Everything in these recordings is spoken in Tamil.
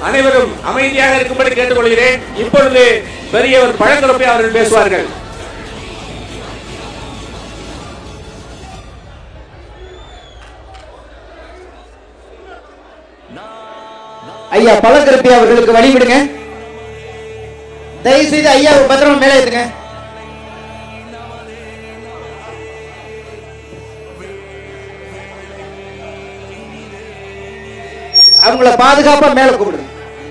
அனைவரும் அமைதியாக இருக்கும்படி கேட்டுக்கொள்கிறேன் இப்பொழுது பெரியவர் பழங்குழப்பை அவர்கள் பேசுவார்கள் ஐயா பழக்கருப்பி அவர்களுக்கு வழிவிடுங்க தயவு செய்து ஐயா பத்திரமா மேலே ஏத்துங்க அவங்கள பாதுகாப்பா மேல கூப்பிடுங்க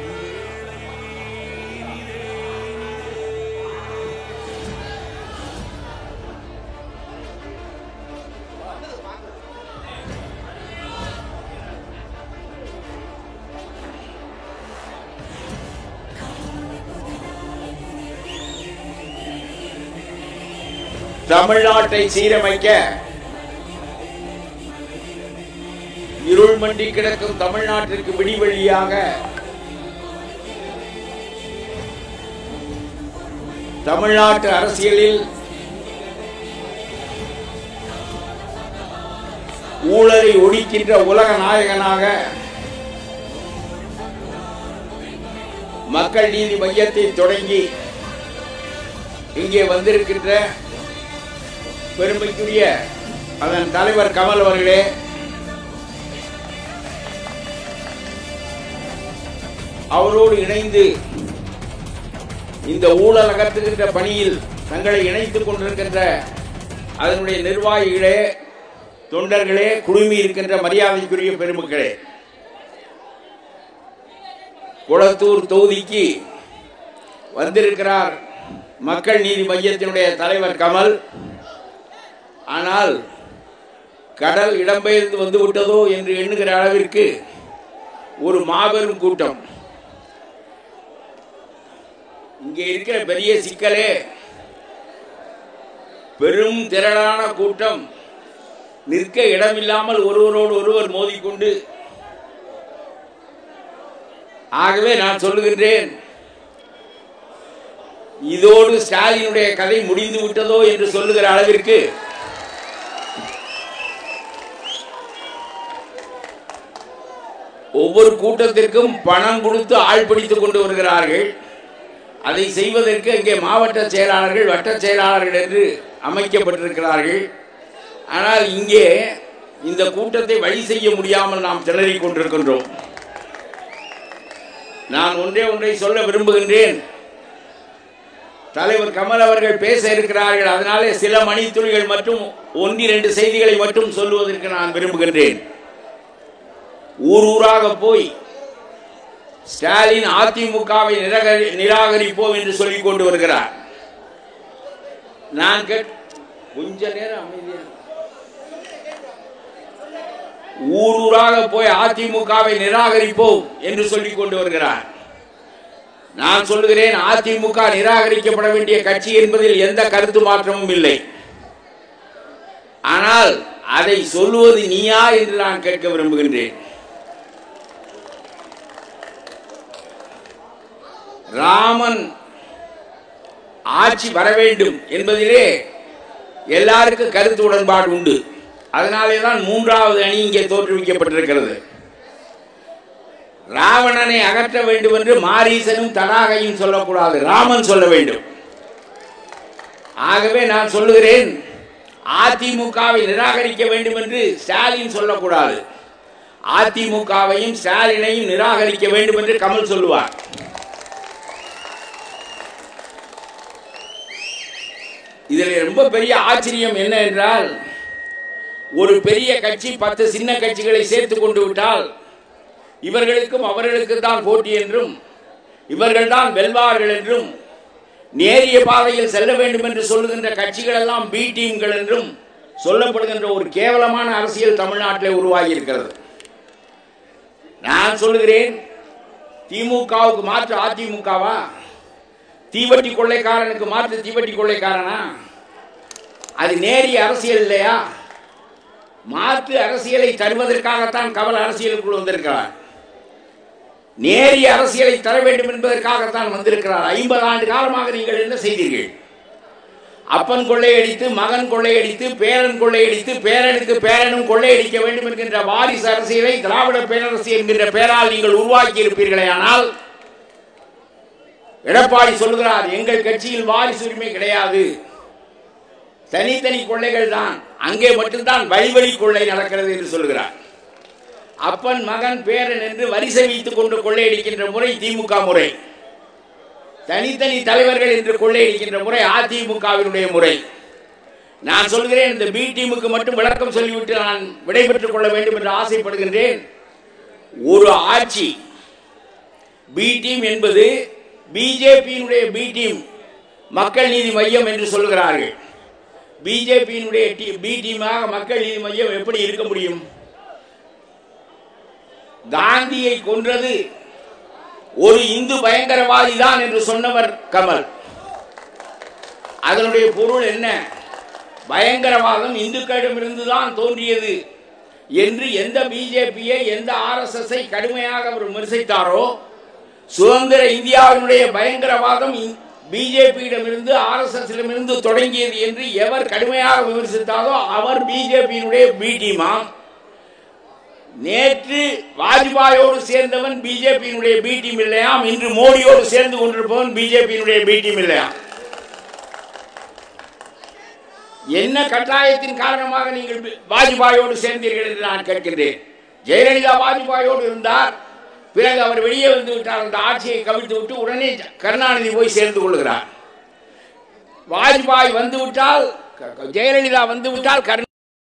தமிழ்நாட்டை சீரமைக்க இருள் மண்டி கிடக்கும் தமிழ்நாட்டிற்கு விடிவெளியாக தமிழ்நாட்டு அரசியலில் ஊழலை ஒழிக்கின்ற உலக நாயகனாக மக்கள் நீதி மையத்தை தொடங்கி இங்கே வந்திருக்கின்ற பெருமைக்குரிய அதன் தலைவர் கமல் அவர்களே அவரோடு இணைந்து இந்த ஊழல் அகற்றுகின்ற பணியில் தங்களை இணைத்துக் கொண்டிருக்கின்ற அதனுடைய நிர்வாகிகளே தொண்டர்களே குழுமி இருக்கின்ற மரியாதைக்குரிய பெருமக்களே குளத்தூர் தொகுதிக்கு வந்திருக்கிறார் மக்கள் நீதி மையத்தினுடைய தலைவர் கமல் ஆனால் கடல் இடம்பெயர்ந்து வந்து விட்டதோ என்று எண்ணுகிற அளவிற்கு ஒரு மாபெரும் கூட்டம் இங்கே இருக்கிற பெரிய சிக்கலே பெரும் திரளான கூட்டம் நிற்க இடமில்லாமல் ஒருவரோடு ஒருவர் மோதிக்கொண்டு ஆகவே நான் சொல்லுகின்றேன் இதோடு ஸ்டாலினுடைய கதை முடிந்து விட்டதோ என்று சொல்லுகிற அளவிற்கு ஒவ்வொரு கூட்டத்திற்கும் பணம் கொடுத்து ஆள் பிடித்துக் கொண்டு வருகிறார்கள் அதை செய்வதற்கு இங்கே மாவட்ட செயலாளர்கள் வட்ட செயலாளர்கள் என்று அமைக்கப்பட்டிருக்கிறார்கள் ஆனால் இங்கே இந்த கூட்டத்தை வழி செய்ய முடியாமல் நாம் திணறிக் கொண்டிருக்கின்றோம் நான் ஒன்றே ஒன்றை சொல்ல விரும்புகின்றேன் தலைவர் கமல் அவர்கள் பேச இருக்கிறார்கள் அதனாலே சில மணித்துளிகள் மற்றும் ஒன்றிரண்டு செய்திகளை மட்டும் சொல்லுவதற்கு நான் விரும்புகின்றேன் ஊர் ஊராக போய் ஸ்டாலின் அதிமுகவை நிராகரி நிராகரிப்போம் என்று சொல்லிக் கொண்டு வருகிறார் நான் கேட் கொஞ்ச நேரம் அமைதியா ஊர் ஊராக போய் அதிமுகவை நிராகரிப்போம் என்று சொல்லிக் கொண்டு வருகிறார் நான் சொல்லுகிறேன் அதிமுக நிராகரிக்கப்பட வேண்டிய கட்சி என்பதில் எந்த கருத்து மாற்றமும் இல்லை ஆனால் அதை சொல்லுவது நீயா என்று நான் கேட்க விரும்புகின்றேன் ராமன் ஆட்சி வர வேண்டும் என்பதிலே எல்லாருக்கும் கருத்து உடன்பாடு உண்டு அதனாலே தான் மூன்றாவது அணி இங்கே தோற்றுவிக்கப்பட்டிருக்கிறது ராவணனை அகற்ற வேண்டும் என்று மாரீசனும் தடாகையும் சொல்லக்கூடாது ராமன் சொல்ல வேண்டும் ஆகவே நான் சொல்லுகிறேன் அதிமுகவை நிராகரிக்க வேண்டும் என்று ஸ்டாலின் சொல்லக்கூடாது அதிமுகவையும் ஸ்டாலினையும் நிராகரிக்க வேண்டும் என்று கமல் சொல்லுவார் இதில் ரொம்ப பெரிய ஆச்சரியம் என்ன என்றால் ஒரு பெரிய கட்சி பத்து சின்ன கட்சிகளை சேர்த்து கொண்டு விட்டால் இவர்களுக்கும் அவர்களுக்கு தான் போட்டி என்றும் இவர்கள் தான் வெல்வார்கள் என்றும் நேரிய பாதையில் செல்ல வேண்டும் என்று சொல்லுகின்ற கட்சிகள் எல்லாம் பி டீம்கள் என்றும் சொல்லப்படுகின்ற ஒரு கேவலமான அரசியல் தமிழ்நாட்டில் உருவாகி இருக்கிறது நான் சொல்லுகிறேன் திமுகவுக்கு மாற்று அதிமுகவா தீவட்டி கொள்ளைக்காரனுக்கு மாற்று தீவட்டி கொள்ளைக்காரனா அது நேரிய அரசியல் இல்லையா மாற்று அரசியலை தருவதற்காகத்தான் கமல் அரசியலுக்குள் வந்திருக்கிறார் நேரிய அரசியலை தர வேண்டும் என்பதற்காகத்தான் வந்திருக்கிறார் ஐம்பது ஆண்டு காலமாக நீங்கள் என்ன செய்தீர்கள் அப்பன் கொள்ளையடித்து மகன் கொள்ளையடித்து பேரன் கொள்ளையடித்து பேரனுக்கு பேரனும் கொள்ளையடிக்க வேண்டும் என்கின்ற வாரிசு அரசியலை திராவிட பேரரசு என்கின்ற பெயரால் நீங்கள் உருவாக்கி இருப்பீர்களே ஆனால் எடப்பாடி சொல்கிறார் எங்கள் கட்சியில் வாரிசு உரிமை கிடையாது தனித்தனி கொள்ளைகள் தான் அங்கே மட்டும்தான் வழி வழி கொள்ளை நடக்கிறது என்று சொல்கிறார் அப்பன் மகன் பேரன் என்று வரிசை வைத்துக் கொண்டு கொள்ளையடிக்கின்ற முறை திமுக முறை தனித்தனி தலைவர்கள் என்று கொள்ளையடிக்கின்ற முறை அதிமுகவினுடைய முறை நான் சொல்கிறேன் இந்த பி டீமுக்கு மட்டும் விளக்கம் சொல்லிவிட்டு நான் விடைபெற்றுக் கொள்ள வேண்டும் என்று ஆசைப்படுகின்றேன் ஒரு ஆட்சி பி டீம் என்பது பிஜேபியினுடைய பி டீம் மக்கள் நீதி மையம் என்று சொல்கிறார்கள் பிஜேபியினுடைய பி டீமாக மக்கள் நீதி மையம் எப்படி இருக்க முடியும் காந்தியை கொன்றது ஒரு இந்து பயங்கரவாதி தான் என்று சொன்னவர் கமல் அதனுடைய பொருள் என்ன பயங்கரவாதம் இந்துக்களிடமிருந்து தான் தோன்றியது என்று எந்த பிஜேபியை எந்த ஆர்எஸ்எஸ் கடுமையாக அவர் விமர்சித்தாரோ சுதந்திர இந்தியாவினுடைய பயங்கரவாதம் பிஜேபியிடமிருந்து ஆர்எஸ்எஸ் இருந்து தொடங்கியது என்று எவர் கடுமையாக விமர்சித்தாரோ அவர் பிஜேபியினுடைய பி டீமாம் நேற்று வாஜ்பாயோடு சேர்ந்தவன் பிஜேபியினுடைய பி டீம் இல்லையாம் இன்று மோடியோடு சேர்ந்து கொண்டிருப்பவன் பிஜேபியினுடைய பி டீம் இல்லையாம் என்ன கட்டாயத்தின் காரணமாக நீங்கள் வாஜ்பாயோடு சேர்ந்தீர்கள் என்று நான் கேட்கின்றேன் ஜெயலலிதா வாஜ்பாயோடு இருந்தார் பிறகு அவர் வெளியே வந்து விட்டார் அந்த ஆட்சியை கவிழ்த்து விட்டு உடனே கருணாநிதி போய் சேர்ந்து கொள்கிறார் வாஜ்பாய் வந்து விட்டால் ஜெயலலிதா வந்து விட்டால் கருணா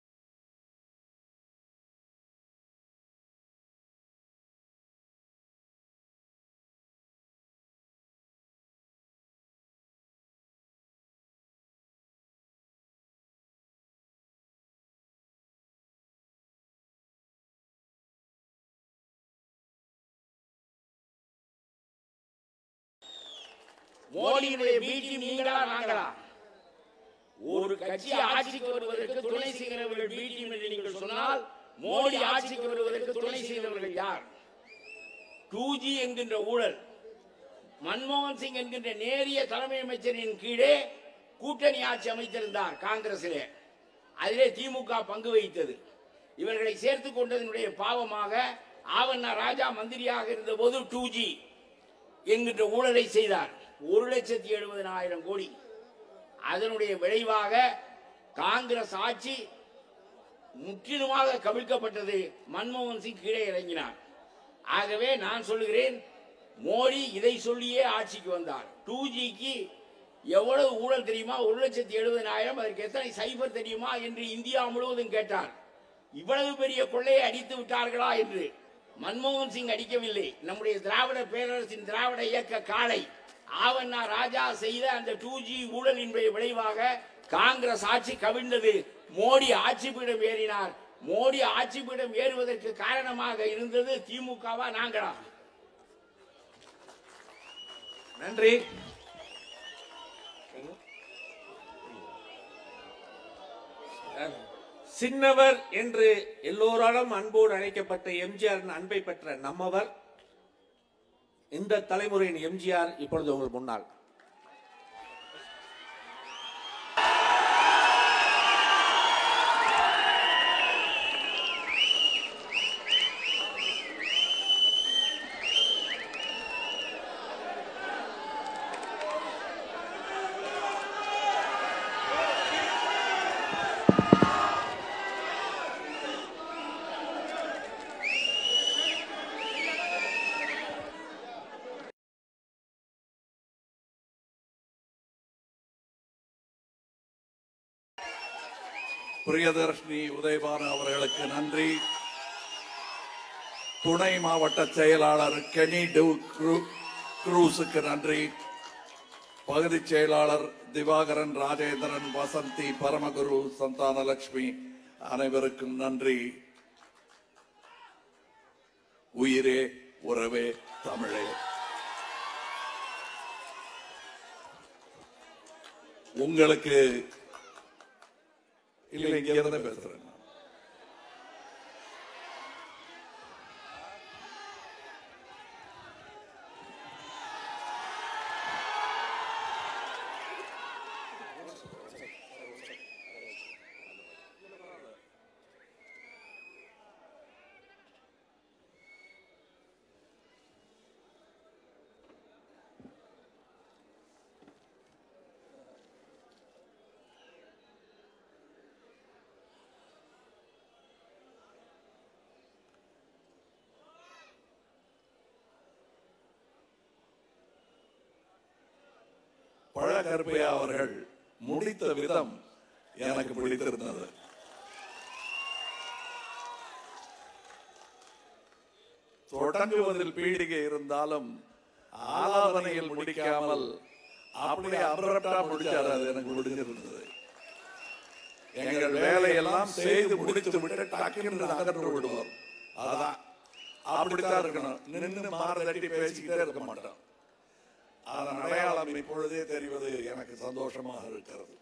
மோடியுடைய பீட்டி நீங்களா நாங்களா ஒரு கட்சி ஆட்சிக்கு வருவதற்கு துணை செய்கிறவர்கள் பீட்டி என்று நீங்கள் சொன்னால் மோடி ஆட்சிக்கு வருவதற்கு துணை செய்கிறவர்கள் யார் டூ ஜி என்கின்ற ஊழல் மன்மோகன் சிங் என்கின்ற நேரிய தலைமை அமைச்சரின் கீழே கூட்டணி ஆட்சி அமைத்திருந்தார் காங்கிரசிலே அதிலே திமுக பங்கு வகித்தது இவர்களை சேர்த்துக் கொண்டதனுடைய பாவமாக ஆவண்ணா ராஜா மந்திரியாக இருந்த போது டூ ஜி என்கின்ற ஊழலை செய்தார் ஒரு லட்சத்தி எழுபதனாயிரம் கோடி அதனுடைய விளைவாக காங்கிரஸ் ஆட்சி முற்றிலுமாக கவிழ்க்கப்பட்டது மன்மோகன் சிங் கீழே இறங்கினார் ஆகவே நான் சொல்லுகிறேன் மோடி இதை சொல்லியே ஆட்சிக்கு வந்தார் டூ ஜிக்கு எவ்வளவு ஊழல் தெரியுமா ஒரு லட்சத்தி எழுபதனாயிரம் அதற்கு எத்தனை சைபர் தெரியுமா என்று இந்தியா முழுவதும் கேட்டார் இவ்வளவு பெரிய கொள்ளையை அடித்து விட்டார்களா என்று மன்மோகன் சிங் அடிக்கவில்லை நம்முடைய திராவிட பேரரசின் திராவிட இயக்க காலை ஆவண்ணா ராஜா செய்த அந்த டூ ஜி ஊழலினுடைய விளைவாக காங்கிரஸ் ஆட்சி கவிழ்ந்தது மோடி ஆட்சி பீடம் ஏறினார் மோடி ஆட்சி பீடம் ஏறுவதற்கு காரணமாக இருந்தது திமுகவா நாங்களா நன்றி சின்னவர் என்று எல்லோராலும் அன்போடு அழைக்கப்பட்ட எம்ஜிஆரின் அன்பை பெற்ற நம்மவர் இந்த தலைமுறையின் எம்ஜிஆர் இப்பொழுது உங்கள் முன்னால் பிரியதர்ஷினி உதயபான அவர்களுக்கு நன்றி துணை மாவட்ட செயலாளர் கெனி டு குரூ- குரூஸுக்கு நன்றி பகுதி செயலாளர் திவாகரன் ராஜேந்திரன் வசந்தி பரமகுரு சந்தானலட்சுமி அனைவருக்கும் நன்றி உயிரே உறவே தமிழே உங்களுக்கு இல்ல இங்க இருந்து பேசுறேன் நான். கருப்பையா அவர்கள் முடித்த விதம் எனக்கு பிடித்திருந்தது தொடங்குவதில் பீடிகை இருந்தாலும் ஆலாதனையில் முடிக்காமல் அப்படியே அபரட்டா முடிச்சாரு அது எனக்கு முடிஞ்சிருந்தது எங்கள் வேலையெல்லாம் செய்து முடித்து விட்டு டக்குன்னு நகர்ந்து விடுவோம் அதான் அப்படித்தான் இருக்கணும் நின்று மாற தட்டி பேசிக்கிட்டே இருக்க மாட்டோம் அதன் அடையாளம் இப்பொழுதே தெரிவது எனக்கு சந்தோஷமாக இருக்கிறது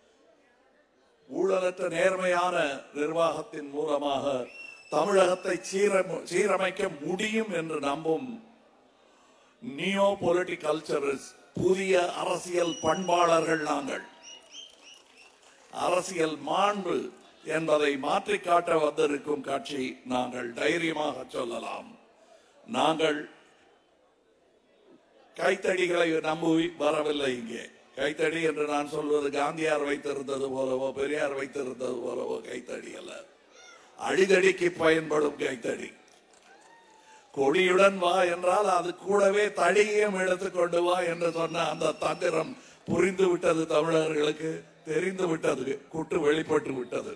ஊழலற்ற நேர்மையான நிர்வாகத்தின் மூலமாக தமிழகத்தை சீரம- சீரமைக்க முடியும் என்று நம்பும் நியோ பொலிட்டிகல் புதிய அரசியல் பண்பாளர்கள் நாங்கள் அரசியல் மாண்பு என்பதை மாற்றிக் காட்ட வந்திருக்கும் காட்சி நாங்கள் தைரியமாக சொல்லலாம் நாங்கள் கைத்தடிகளை நம்பி வரவில்லை இங்கே கைத்தடி என்று நான் சொல்வது காந்தியார் வைத்திருந்தது போலவோ பெரியார் வைத்திருந்தது போலவோ கைத்தடி அல்ல அடிதடிக்கு பயன்படும் கைத்தடி கொடியுடன் வா என்றால் அது கூடவே தடியையும் எடுத்துக்கொண்டு வா என்று சொன்ன அந்த தந்திரம் புரிந்து விட்டது தமிழர்களுக்கு தெரிந்து விட்டது குட்டு வெளிப்பட்டு விட்டது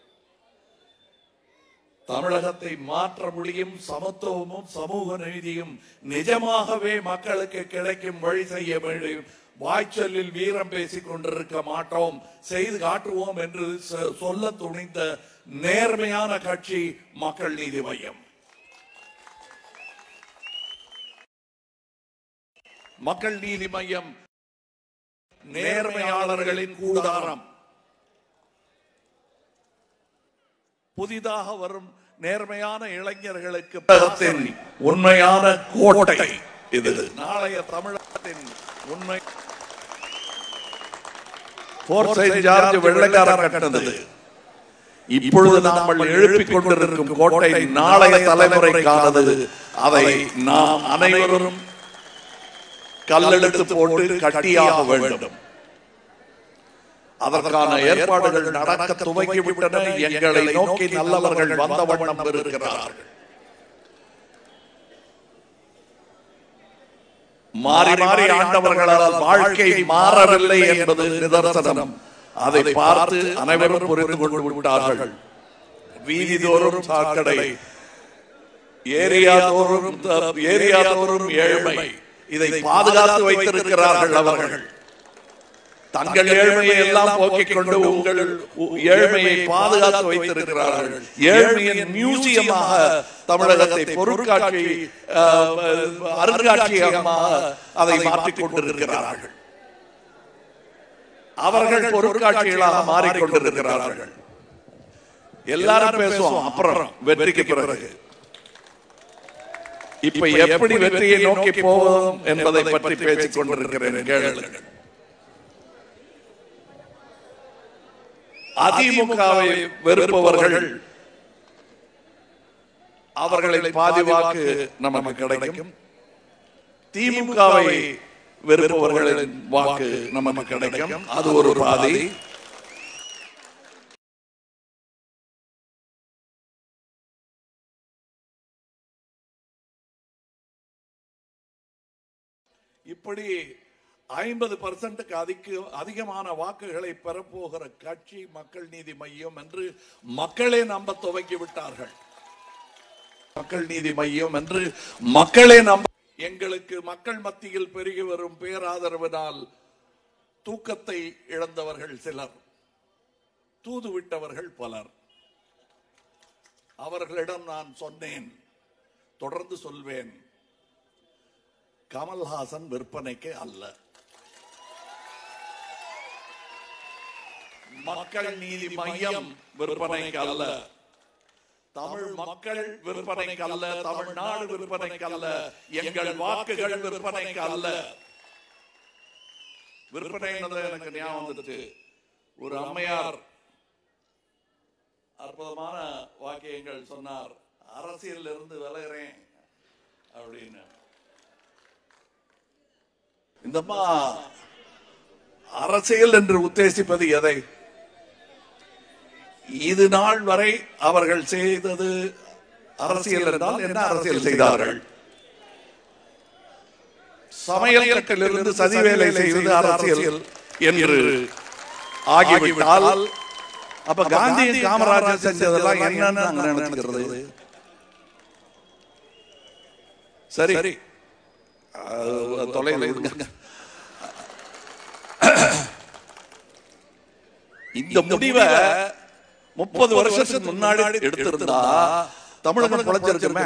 தமிழகத்தை மாற்ற முடியும் சமத்துவமும் சமூக நீதியும் நிஜமாகவே மக்களுக்கு கிடைக்கும் வழி செய்ய வேண்டும் வாய்ச்சொல்லில் வீரம் பேசிக் கொண்டிருக்க மாட்டோம் செய்து காட்டுவோம் என்று சொ- சொல்ல துணிந்த நேர்மையான கட்சி மக்கள் நீதி மையம் மக்கள் நீதி மையம் நேர்மையாளர்களின் கூடாரம் புதிதாக வரும் நேர்மையான இளைஞர்களுக்கு தமிழகத்தின் உண்மையான கோட்டை இது நாளைய தமிழகத்தின் உண்மை போர் செயின்ட் ஜார்ஜ் வெள்ளைக்காரர் கட்டது இப்பொழுது நாம் எழுப்பிக் கொண்டிருக்கும் கோட்டை நாளைய தலைமுறைக்கானது அதை நாம் அனைவரும் கல்லெடுத்து போட்டு கட்டியாக வேண்டும் அதற்கான ஏற்பாடுகள் நடக்க துவங்கிவிட்டன எங்களை நோக்கி நல்லவர்கள் வந்த வண்ணம் இருக்கிறார்கள் மாறி மாறி ஆண்டவர்களால் வாழ்க்கை மாறவில்லை என்பது நிதர்சனம் அதை பார்த்து அனைவரும் புரிந்து கொண்டு விட்டார்கள் வீதிதோறும் சாக்கடை ஏரியா தோறும் ஏரியா தோறும் ஏழ்மை இதை பாதுகாத்து வைத்திருக்கிறார்கள் அவர்கள் தங்கள் ஏழ்மையை எல்லாம் போக்கிக் கொண்டு உங்கள் உ- ஏழ்மையை பாதுகாத்து வைத்திருக்கிறார்கள் ஏழ்மையின் மியூசியமாக தமிழகத்தை பொருட்காட்சி அஹ், அருங்காட்சியகமாக அதை மாற்றிக் கொண்டிருக்கிறார்கள் அவர்கள் பொருட்காட்சிகளாக மாறிக்கொண்டிருக்கிறார்கள் எல்லாரும் பேசுவோம் அப்புறம் வெற்றிக்கு பிறகு இப்ப எப்படி வெற்றியை நோக்கி போவோம் என்பதை பற்றி பேசிக் கொண்டிருக்கிறேன் கேளுங்கள் அதிமுகவை வெறுப்பவர்கள் அவர்களில் பாதி வாக்கு நமக்கு கிடைக்கும் திமுகவை வெறுப்பவர்களின் வாக்கு நமக்கு கிடைக்கும் அது ஒரு பாதி இப்படி ஐம்பது பர்சன்ட்டுக்கு அதிக அதிகமான வாக்குகளை பெறப்போகிற கட்சி மக்கள் நீதி மையம் என்று மக்களே நம்ப துவங்கி விட்டார்கள் மக்கள் நீதி மையம் என்று மக்களே நம்ப எங்களுக்கு மக்கள் மத்தியில் பெருகி வரும் பேராதரவினால் தூக்கத்தை இழந்தவர்கள் சிலர் தூது விட்டவர்கள் பலர் அவர்களிடம் நான் சொன்னேன் தொடர்ந்து சொல்வேன் கமல்ஹாசன் விற்பனைக்கு அல்ல மக்கள் நீதி மையம் விற்பனைக்கு அல்ல தமிழ் மக்கள் விற்பனைக்கு அல்ல தமிழ்நாடு விற்பனைக்கு அல்ல எங்கள் வாக்குகள் விற்பனைக்கு அல்ல விற்பனை எனக்கு ஞாபகம் வந்துச்சு ஒரு அம்மையார் அற்புதமான வாக்கியங்கள் சொன்னார் அரசியல் இருந்து விலகிறேன் அப்படின்னு இந்தம்மா அரசியல் என்று உத்தேசிப்பது எதை இது நாள் வரை அவர்கள் செய்தது அரசியல் என்றால் என்ன அரசியல் செய்தார்கள் சமையல் கட்டிலிருந்து சதி வேலை செய்வது அரசியல் என்று ஆகிவிட்டால் அப்ப காந்தியும் காமராஜர் செஞ்சதெல்லாம் என்னன்னு நாங்க நினைக்கிறது சரி அது தொலைவில் விடுங்க. இந்த முடிவை முப்பது வருஷத்துக்கு முன்னாடி எடுத்திருந்தா தமிழகம் பிழைச்சிருக்குமே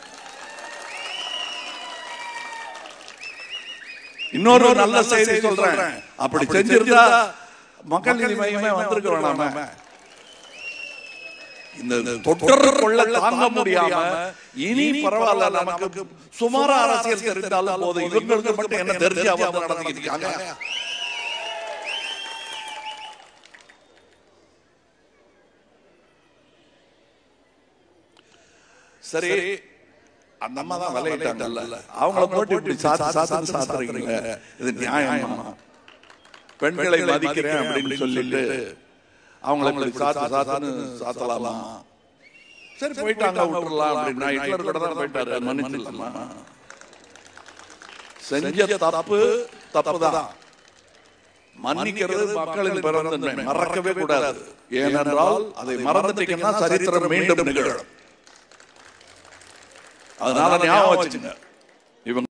இன்னொரு நல்ல செய்தி சொல்றேன் அப்படி செஞ்சிருந்தா மக்கள் நீதி மையமே வந்திருக்க வேணாமே இந்த தொட்டர் கொள்ள தாங்க முடியாம இனி பரவாயில்ல நமக்கு சுமாரா அரசியல் தெரிந்தாலும் போதும் இவங்களுக்கு மட்டும் என்ன தெரிஞ்சு அவங்க நடத்திக்கிட்டு இருக்காங்க சரி அந்த அம்மா தான் விளையிட்டாங்கல்ல அவங்கள போட்டு இப்படி சாத்து சாத்து சாத்துறீங்க இது நியாயமா பெண்களை மதிக்கிறேன் அப்படின்னு சொல்லிட்டு அவங்கள இப்படி சாத்து சாத்துன்னு சாத்தலாமா சரி போயிட்டாங்க விட்டுறலாம் அப்படின்னா ஹிட்லர் கூட தான் போயிட்டாரு மன்னிச்சிடலாமா செஞ்ச தப்பு தப்பு தான் மன்னிக்கிறது மக்களின் பிறந்தன்மை மறக்கவே கூடாது ஏனென்றால் அதை மறந்துட்டீங்கன்னா சரித்திரம் மீண்டும் நிகழும் அதனால ஞாபகம் வச்சுங்க இவங்க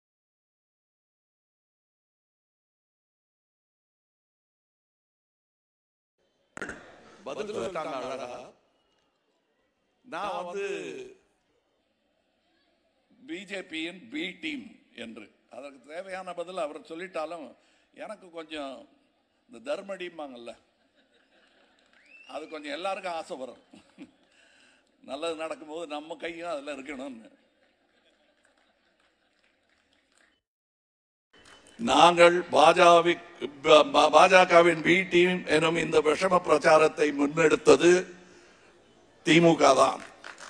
பதில் சொல்லிட்டாங்க அழகா நான் வந்து பிஜேபியின் பி டீம் என்று அதற்கு தேவையான பதில் அவர் சொல்லிட்டாலும் எனக்கு கொஞ்சம் இந்த தர்மடிம்பாங்கல்ல அது கொஞ்சம் எல்லாருக்கும் ஆசை வரும் நல்லது நடக்கும்போது நம்ம கையும் அதில் இருக்கணும்னு நாங்கள் பாஜாவி பாஜகவின் பி டீம் எனும் இந்த விஷம பிரச்சாரத்தை முன்னெடுத்தது திமுக தான்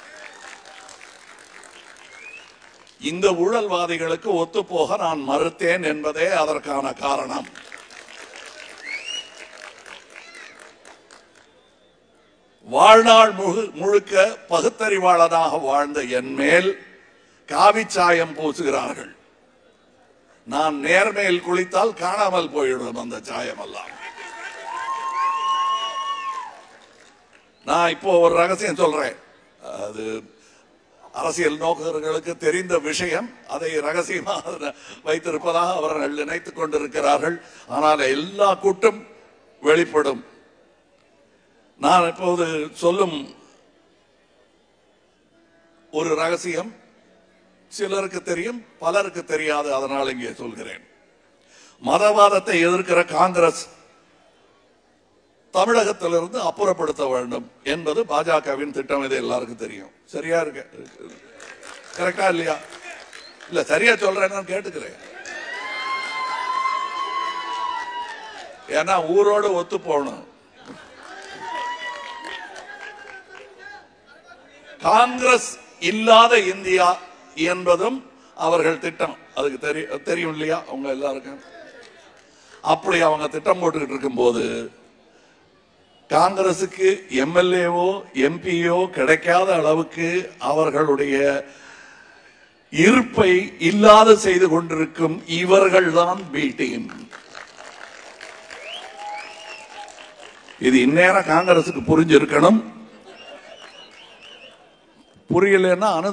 இந்த ஊழல்வாதிகளுக்கு ஒத்துப்போக நான் மறுத்தேன் என்பதே அதற்கான காரணம் வாழ்நாள் முழு- முழுக்க பகுத்தறிவாளனாக வாழ்ந்த என் மேல் காவிச்சாயம் பூசுகிறார்கள் நான் நேர்மையில் குளித்தால் காணாமல் போயிடும் அந்த சாயம் எல்லாம் நான் இப்போ ஒரு ரகசியம் சொல்றேன் அது அரசியல் நோக்கர்களுக்கு தெரிந்த விஷயம் அதை ரகசியமாக வைத்திருப்பதாக அவர்கள் நினைத்துக் கொண்டிருக்கிறார்கள் ஆனால் எல்லா கூட்டும் வெளிப்படும் நான் இப்போது சொல்லும் ஒரு ரகசியம் சிலருக்கு தெரியும் பலருக்கு தெரியாது அதனால் இங்கே சொல்கிறேன் மதவாதத்தை எதிர்க்கிற காங்கிரஸ் தமிழகத்திலிருந்து அப்புறப்படுத்த வேண்டும் என்பது பாஜகவின் திட்டம் இது எல்லாருக்கும் தெரியும் சரியா இருக்கு கரெக்டா இல்லையா இல்ல சரியா சொல்றேன்னு கேட்டுக்கிறேன் ஏன்னா ஊரோடு ஒத்து போகணும் காங்கிரஸ் இல்லாத இந்தியா என்பதும் அவர்கள் திட்டம் அதுக்கு தெரியும் தெரியும் இல்லையா அவங்க எல்லாருக்கும் அப்படி அவங்க திட்டம் போட்டுக்கிட்டு இருக்கும்போது காங்கிரசுக்கு எம்எல்ஏவோ எம்பியோ கிடைக்காத அளவுக்கு அவர்களுடைய இருப்பை இல்லாத செய்து கொண்டிருக்கும் இவர்கள் தான் பி டீம் இது இந்நேரம் காங்கிரசுக்கு புரிஞ்சிருக்கணும் புரியலன்னா அனுத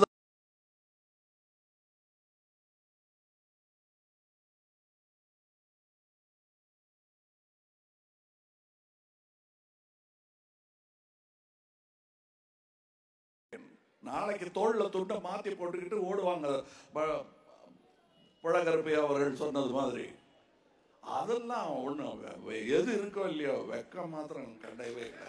நாளைக்கு தோல்ல துண்டை மாத்தி போட்டுக்கிட்டு ஓடுவாங்க ப- பழகருப்பை அவர்கள் சொன்னது மாதிரி அதெல்லாம் ஒண்ணும் வெ- வெ- எது இருக்கோ இல்லையோ வெக்கம் மாத்திரம் கண்டவே இல்லை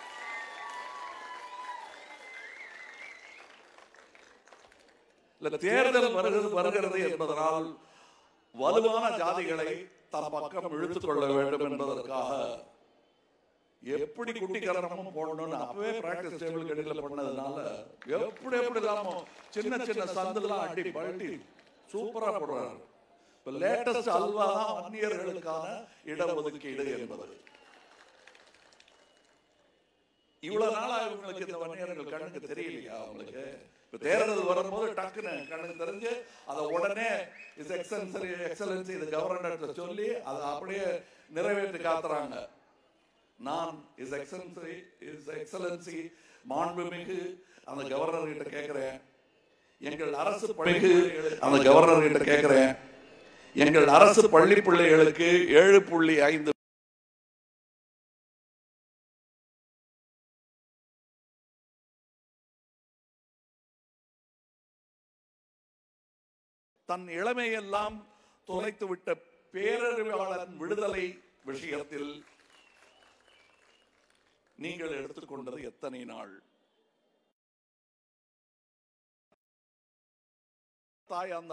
இல்ல தேர்தல் வருகிறது வருகிறது என்பதனால் வலுவான ஜாதிகளை தன் பக்கம் இழுத்துக் கொள்ள வேண்டும் என்பதற்காக எப்படி குட்டிக்கரணமும் போடணும்னு அப்பவே பிராக்டிஸ் டேபிள் கடையில் பண்ணதுனால எப்படி எப்படி இல்லாம சின்ன சின்ன சந்தெல்லாம் அடி பழட்டி சூப்பரா போடுறாரு இப்ப லேட்டஸ்ட் அல்வா தான் வன்னியர்களுக்கான இடஒதுக்கீடு என்பது இவ்வளவு நாளா இவங்களுக்கு இந்த வன்னியர்கள் கண்ணுக்கு தெரியலையா அவங்களுக்கு இப்ப தேர்தல் வரும்போது டக்குன்னு கண்ணுக்கு தெரிஞ்சு அதை உடனே இஸ் எக்ஸலன்சி எக்ஸலன்சி இது கவர்னர் சொல்லி அதை அப்படியே நிறைவேற்றி காத்துறாங்க நான் இஸ் எக்ஸலன்சி இஸ் எக்ஸலன்சி மாண்புமிகு அந்த கவர்னர் கிட்ட கேட்கிறேன் எங்கள் அரசு பள்ளிக்கு அந்த கவர்னர் கிட்ட கேட்கிறேன் எங்கள் அரசு பள்ளி பிள்ளைகளுக்கு ஏழு புள்ளி ஐந்து தன் இளமையெல்லாம் தொலைத்துவிட்ட பேரறிவாளன் விடுதலை விஷயத்தில் நீங்கள் எடுத்துக்கொண்டது எத்தனை நாள் தாய் அந்த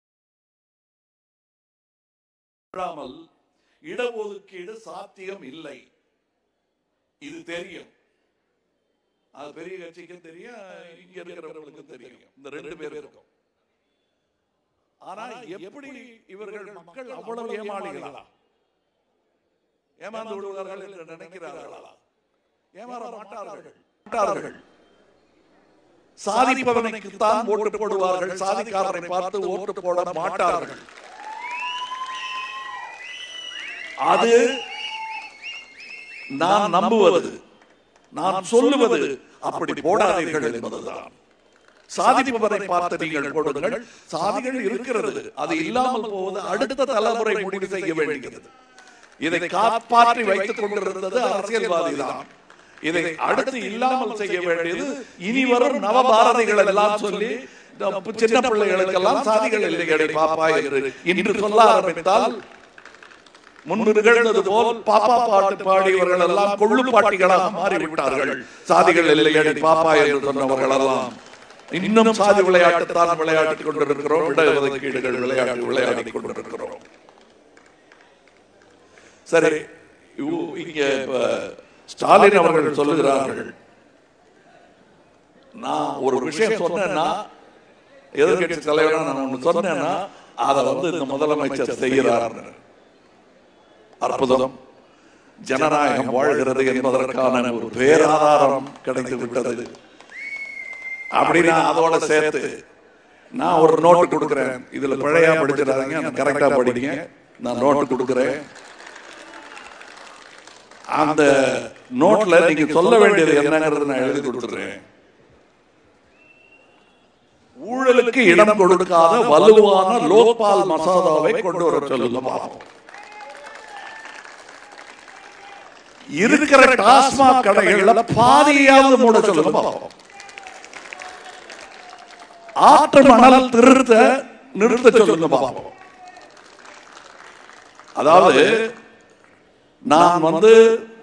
அற்புதமாமல் இடஒதுக்கீடு சாத்தியம் இல்லை இது தெரியும் அது பெரிய கட்சிக்கும் தெரியும் இங்க இருக்கிறவங்களுக்கும் தெரியும் இந்த ரெண்டு பேருக்கும் ஆனா எப்படி இவர்கள் மக்கள் அவ்வளவு ஏமாளிகளா ஏமாந்து விடுவார்கள் என்று நினைக்கிறார்களா ஏமாற மாட்டார்கள் மாட்டார்கள் சாதிப்பவனுக்குத்தான் ஓட்டு போடுவார்கள் சாதிக்காரனை பார்த்து ஓட்டு போட மாட்டார்கள் அது நான் நம்புவது நான் சொல்லுவது அப்படி போடாதீர்கள் என்பதுதான் சாதிப்பவரை பார்த்து நீங்கள் கொடுங்கள் சாதிகள் இருக்கிறது அது இல்லாமல் போவது அடுத்த தலைமுறை முடிவு செய்ய வேண்டியது இதை காப்பாற்றி வைத்துக் கொண்டிருந்தது அரசியல்வாதி தான் இதை அடுத்து இல்லாமல் செய்ய வேண்டியது இனி வரும் நவபாரதிகள் எல்லாம் சொல்லி இந்த சின்ன பிள்ளைகளுக்கெல்லாம் சாதிகள் இல்லையடை பாப்பா என்று இன்று சொல்ல ஆரம்பித்தால் முன்பு நிகழ்ந்தது போல் பாப்பா பாட்டு பாடியவர்கள் எல்லாம் கொள்ளு பாட்டிகளாக மாறிவிட்டார்கள் சாதிகள் இல்லையடி பாப்பா என்று சொன்னவர்கள் எல்லாம் இன்னும் சாதி விளையாட்டு தான் விளையாடிக் கொண்டிருக்கிறோம் இடஒதுக்கீடுகள் விளையாட்டு விளையாடிக் கொண்டிருக்கிறோம் சரி இவ்- இங்க இப்ப ஸ்டாலின் அவர்கள் சொல்லுகிறார்கள் நான் ஒரு விஷயம் சொன்னேன்னா எதிர்கட்சி தலைவரா நான் ஒண்ணு சொன்னேன்னா அதை வந்து இந்த முதலமைச்சர் செய்கிறார் அற்புதம் ஜனநாயகம் வாழ்கிறது என்பதற்கான ஒரு பேராதாரம் கிடைத்து விட்டது அப்படின்னா அதோட சேர்த்து நான் ஒரு நோட்டு கொடுக்கிறேன் இதுல பிழையா படிச்சிடாதீங்க கரெக்டா படிங்க நான் நோட்டு கொடுக்கிறேன் அந்த நோட்ல நீங்க சொல்ல வேண்டியது என்னங்கிறது நான் எழுதி கொடுத்துறேன் ஊழலுக்கு இடம் கொடுக்காத வலுவான லோக்பால் மசோதாவை கொண்டு வர சொல்லுங்க பாப்போம் இருக்கிற டாஸ்மாக் கடைகள்ல பாதியாவது மூட சொல்லுங்க பாப்போம் ஆற்று மணல் திருத்த நிறுத்த சொல்லுங்க பாப்போம் அதாவது நான் வந்து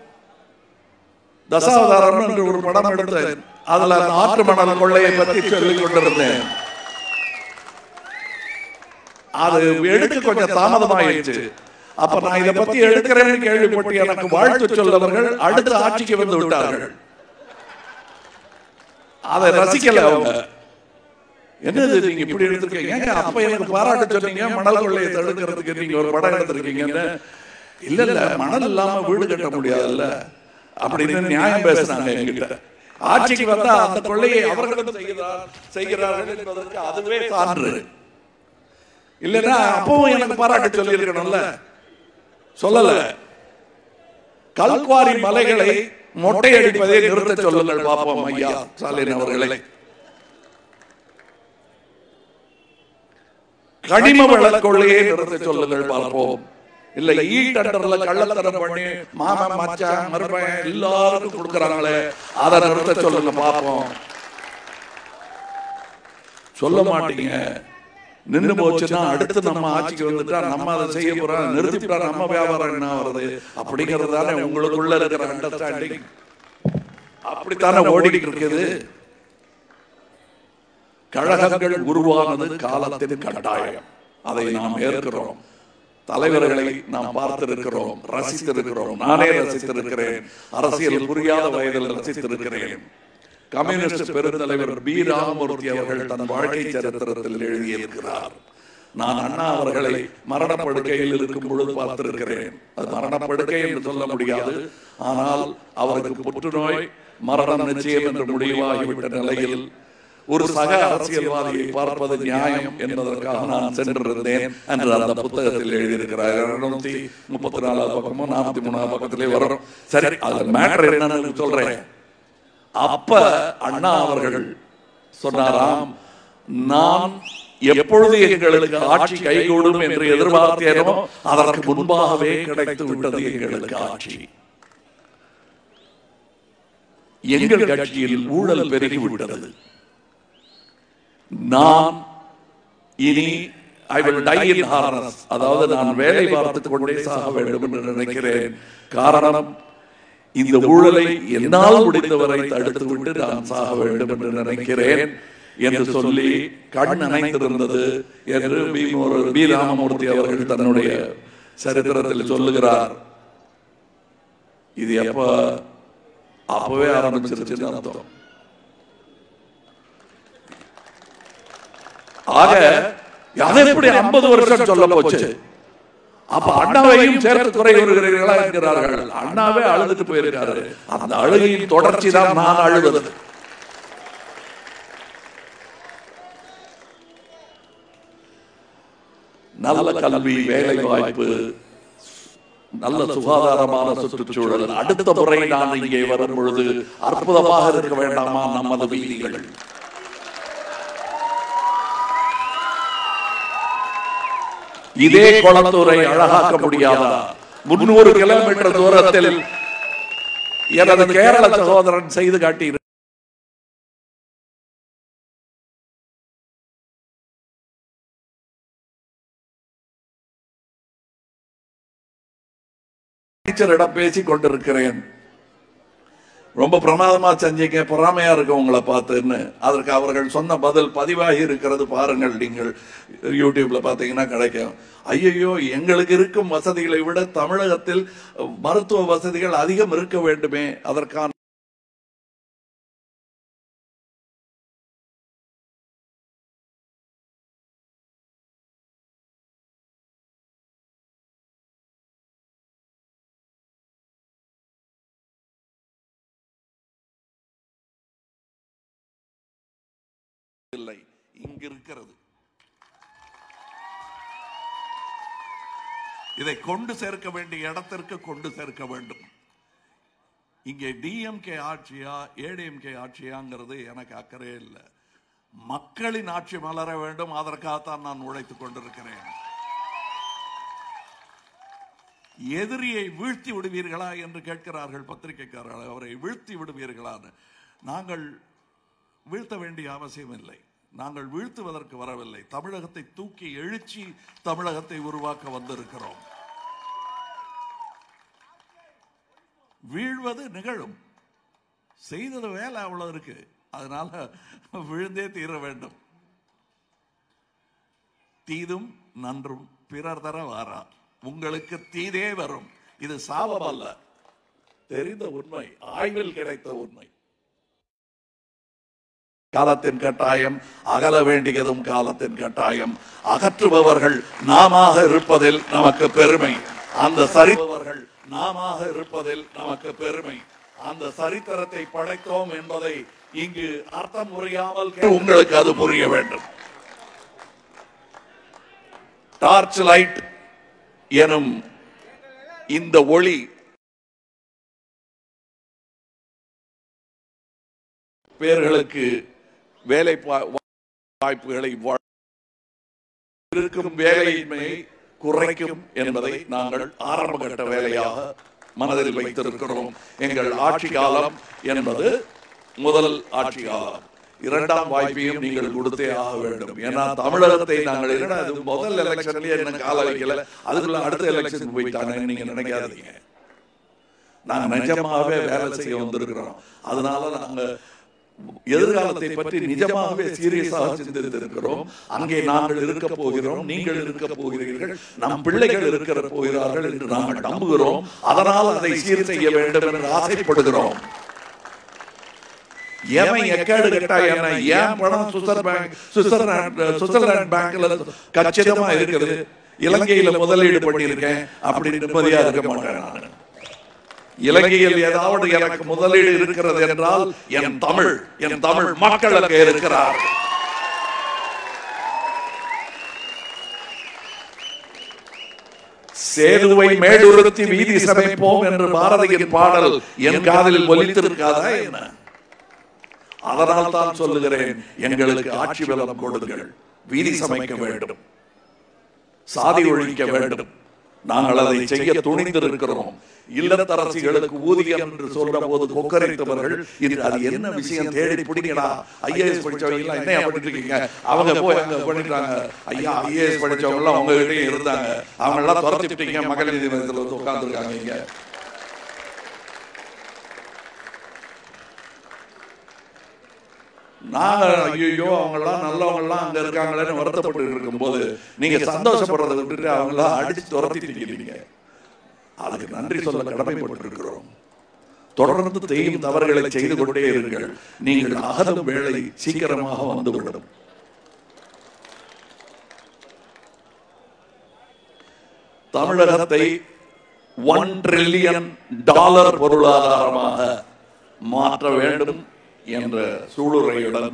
தசாவதாரம் என்று ஒரு படம் எடுத்தேன் அதுல அந்த ஆற்று மணல் கொள்ளையை பற்றி சொல்லிக் கொண்டிருந்தேன் அது எடுக்க கொஞ்சம் தாமதமாயிடுச்சு அப்ப நான் இதை பத்தி எடுக்கிறேன்னு கேள்விப்பட்டு எனக்கு வாழ்த்து சொல்லவர்கள் அடுத்த ஆட்சிக்கு வந்து விட்டார்கள் அதை ரசிக்கல அவங்க என்னது நீங்க இப்படி எடுத்திருக்கீங்க ஏங்க, அப்ப எனக்கு பாராட்டு சொன்னீங்க மணல் கொள்ளையை தடுக்கிறதுக்கு நீங்க ஒரு படம் எடுத்திருக்கீங்கன்னு இல்ல இல்ல மணல் இல்லாம வீடு கட்ட முடியாதுல்ல அப்படின்னு நியாயம் பேசுறாங்க என்கிட்ட ஆட்சிக்கு வந்தா அந்த கொள்ளையை அவர்களும் செய்கிறார் செய்கிறார்கள் என்பதற்கு அதுவே சான்று இல்லைன்னா அப்பவும் எனக்கு பாராட்டு சொல்லி இருக்கணும்ல சொல்லல கல்குவாரி மலைகளை மொட்டையடிப்பதை நிறுத்த சொல்லுங்கள் பாப்போம் ஐயா ஸ்டாலின் அவர்களை கனிம வள கொள்ளையை நிறுத்த சொல்லுங்கள் பார்ப்போம் இல்ல ஈ டண்டர்ல கள்ளத்தனம் பண்ணி மாமன் மச்சான் மருமகன் எல்லாருக்கும் கொடுக்கறாங்களே அதை நிறுத்த சொல்லுங்க பார்ப்போம் சொல்ல மாட்டீங்க நின்னு போச்சுன்னா அடுத்து நம்ம ஆட்சிக்கு வந்துட்டா நம்ம அதை செய்ய போறோம் நிறுத்திட்டா நம்ம வியாபாரம் என்ன வருது அப்படிங்கிறது தானே உங்களுக்குள்ள இருக்கிற அண்டர்ஸ்டாண்டிங் அப்படித்தானே ஓடிக்கிட்டு இருக்குது கழகங்கள் உருவானது காலத்தின் கட்டாயம் அதை நாம் ஏற்கிறோம் தலைவர்களை நாம் பார்த்திருக்கிறோம் ரசித்திருக்கிறோம் நானே ரசித்திருக்கிறேன் அரசியல் புரியாத வயதில் ரசித்திருக்கிறேன் கம்யூனிஸ்ட் பெருந்தலைவர் பி ராமமூர்த்தி அவர்கள் தன் வாழ்க்கை சரித்திரத்தில் எழுதியிருக்கிறார் நான் அண்ணா அவர்களை மரணப்படுக்கையில் இருக்கும் பொழுது பார்த்திருக்கிறேன் அது மரணப்படுக்கை என்று சொல்ல முடியாது ஆனால் அவருக்கு புற்றுநோய் மரணம் நிச்சயம் என்று முடிவாகிவிட்ட நிலையில் ஒரு சக அரசியல்வாதியை பார்ப்பது நியாயம் என்பதற்காக நான் சென்றிருந்தேன் என்று அந்த புத்தகத்தில் எழுதியிருக்கிறார் இருநூத்தி முப்பத்தி நாலாவது பக்கமோ நாற்பத்தி மூணாவது பக்கத்திலே வரும் சரி அது மேட்டர் என்னன்னு சொல்றேன் அப்ப அண்ணா அவர்கள் சொன்னாராம் நான் எப்பொழுது எங்களுக்கு ஆட்சி கைகூடும் என்று எதிர்பார்த்தேனோ அதற்கு முன்பாகவே கிடைத்து விட்டது எங்களுக்கு ஆட்சி எங்கள் கட்சியில் ஊழல் பெருகிவிட்டது நான் இனி I will die in harness அதாவது நான் வேலை பார்த்துக் கொண்டே சாக வேண்டும் என்று நினைக்கிறேன் காரணம் இந்த ஊழலை என்னால் முடிந்தவரை தடுத்து விட்டு நான் சாக வேண்டும் என்று நினைக்கிறேன் என்று சொல்லி கண் அணைந்திருந்தது என்று பி. மு- பி ராமமூர்த்தி அவர்கள் தன்னுடைய சரித்திரத்தில் சொல்லுகிறார் இது எப்ப அப்பவே ஆரம்பிச்சிருச்சுன்னு அர்த்தம் ஆக அது எப்படி ஐம்பது வருஷம் சொல்ல போச்சு அப்ப அண்ணாவையும் சேர்த்து குறை வருகிறீர்களா என்கிறார்கள் அண்ணாவே அழுதுட்டு போயிருக்காரு அந்த அழுகையின் தொடர்ச்சி தான் நான் அழுவது நல்ல கல்வி வேலை வாய்ப்பு நல்ல சுகாதாரமான சுற்றுச்சூழல் அடுத்த முறை நான் இங்கே வரும் பொழுது அற்புதமாக இருக்க வேண்டாமா நமது வீதிகள் இதே குளத்தூரை அழகாக்க முடியாதா முன்னூறு கிலோமீட்டர் தூரத்தில் எனது கேரள சகோதரன் செய்து காட்டி டீச்சரிடம் பேசிக் கொண்டிருக்கிறேன் ரொம்ப பிரமாதமா செஞ்சீங்க பொறாமையா இருக்கு உங்களை பார்த்துன்னு அதற்கு அவர்கள் சொன்ன பதில் பதிவாகி இருக்கிறது பாருங்கள் நீங்கள் யூடியூப்ல பார்த்தீங்கன்னா கிடைக்கும் ஐயையோ எங்களுக்கு இருக்கும் வசதிகளை விட தமிழகத்தில் மருத்துவ வசதிகள் அதிகம் இருக்க வேண்டுமே அதற்கான இல்லை இங்கு இருக்கிறது இதை கொண்டு சேர்க்க வேண்டிய இடத்திற்கு கொண்டு சேர்க்க வேண்டும் இங்கே டிஎம்கே ஆட்சியா ஏடிஎம்கே ஆட்சியாங்கிறது எனக்கு அக்கறை இல்லை மக்களின் ஆட்சி மலர வேண்டும் அதற்காகத்தான் நான் உழைத்துக் கொண்டிருக்கிறேன் எதிரியை வீழ்த்தி விடுவீர்களா என்று கேட்கிறார்கள் பத்திரிகைக்காரர்கள் அவரை வீழ்த்தி விடுவீர்களான்னு நாங்கள் வீழ்த்த வேண்டிய அவசியம் இல்லை நாங்கள் வீழ்த்துவதற்கு வரவில்லை தமிழகத்தை தூக்கி எழுச்சி தமிழகத்தை உருவாக்க வந்திருக்கிறோம் வீழ்வது நிகழும் செய்தது வேலை அவ்வளவு இருக்கு அதனால விழுந்தே தீர வேண்டும் தீதும் நன்றும் பிறர் தர வாரா உங்களுக்கு தீதே வரும் இது சாபம் அல்ல தெரிந்த உண்மை ஆய்வில் கிடைத்த உண்மை காலத்தின் கட்டாயம் அகல வேண்டியதும் காலத்தின் கட்டாயம் அகற்றுபவர்கள் நாம இருப்பதில் நமக்கு பெருமை அந்த சரிபவர்கள் நாம இருப்பதில் நமக்கு பெருமை அந்த சரித்திரத்தை படைத்தோம் என்பதை இங்கு அர்த்தம் புரியாமல் கே- உங்களுக்கு அது புரிய வேண்டும் டார்ச் லைட் எனும் இந்த ஒளி பேர்களுக்கு வேலை பா- வாய்ப்புகளை வா- இருக்கும் வேலையின்மையை குறைக்கும் என்பதை நாங்கள் ஆரம்ப கட்ட வேலையாக மனதில் வைத்திருக்கிறோம் எங்கள் ஆட்சி காலம் என்பது முதல் ஆட்சி காலம் இரண்டாம் வாய்ப்பையும் நீங்கள் கொடுத்தே ஆக வேண்டும் ஏன்னா தமிழகத்தை நாங்கள் என்னடா இது முதல் எலெக்ஷன்லயே என்ன கால வைக்கல அதுக்குள்ள அடுத்த எலெக்ஷன் போயிட்டாங்க நீங்க நினைக்காதீங்க நாங்க நிஜமாவே வேலை செய்ய வந்திருக்கிறோம் அதனால நாங்க எதிர்காலத்தை பற்றி நிஜமாகவே சீரியஸாக சிந்தித்திருக்கிறோம் அங்கே நாங்கள் இருக்க போகிறோம் நீங்கள் இருக்க போகிறீர்கள் நம் பிள்ளைகள் இருக்கிற போகிறார்கள் என்று நாங்கள் நம்புகிறோம் அதனால் அதை சீர் செய்ய வேண்டும் என்று ஆசைப்படுகிறோம் எவன் எக்கேடு கேட்டா என்ன ஏன் பணம் சுவிட்சர் பேங்க் சுவிட்சர்லாந்து சுவிட்சர்லாந்து பேங்க்ல கச்சிதமா இருக்குது இலங்கையில முதலீடு பண்ணியிருக்கேன் அப்படி நிம்மதியா இருக்க மாட்டேன் நான் இலங்கையில் ஏதாவது எனக்கு முதலீடு இருக்கிறது என்றால் என் தமிழ் என் தமிழ் மக்களுக்கு இருக்கிறார் சேதுவை மேடுறுத்தி வீதி சமைப்போம் என்று பாரதியின் பாடல் என் காதில் ஒலித்திருக்காதா என்ன அதனால் தான் சொல்லுகிறேன் எங்களுக்கு ஆட்சி பலம் கொடுங்கள் வீதி சமைக்க வேண்டும் சாதி ஒழிக்க வேண்டும் நாங்கள் அதை செய்ய துணிந்திருக்கிறோம் இல்லத்தரசிகளுக்கு ஊதியம் என்று சொல்ற போது கொக்கரித்தவர்கள் இது அது என்ன விஷயம் தேடி பிடிக்கடா ஐஏஎஸ் படிச்சவங்க எல்லாம் என்ன பண்ணிட்டு இருக்கீங்க அவங்க போய் அங்க பண்ணிட்டாங்க ஐயா ஐஏஎஸ் படிச்சவங்க எல்லாம் உங்க கிட்டயும் இருந்தாங்க அவங்க எல்லாம் துரத்திட்டீங்க மகளிர் நீதிமன்றத்தில் வந்து உட்கார்ந்துருக்காங்க இங்க நாங்க ஐயோ அவங்க எல்லாம் நல்லவங்க எல்லாம் அங்க இருக்காங்களேன்னு வருத்தப்பட்டு இருக்கும்போது நீங்க சந்தோஷப்படுறதை விட்டுட்டு அவங்க எல்லாம் அடிச்சு துரத்திட்டீங்க அதுக்கு நன்றி சொல்ல கடமைப்பட்டிருக்கிறோம் தொடர்ந்து செய்யும் தவறுகளை செய்து கொண்டே இருங்கள் நீங்கள் அகலும் வேலை சீக்கிரமாக வந்துவிடும் தமிழகத்தை ஒன் ட்ரில்லியன் டாலர் பொருளாதாரமாக மாற்ற வேண்டும் என்ற சூளுரையுடன்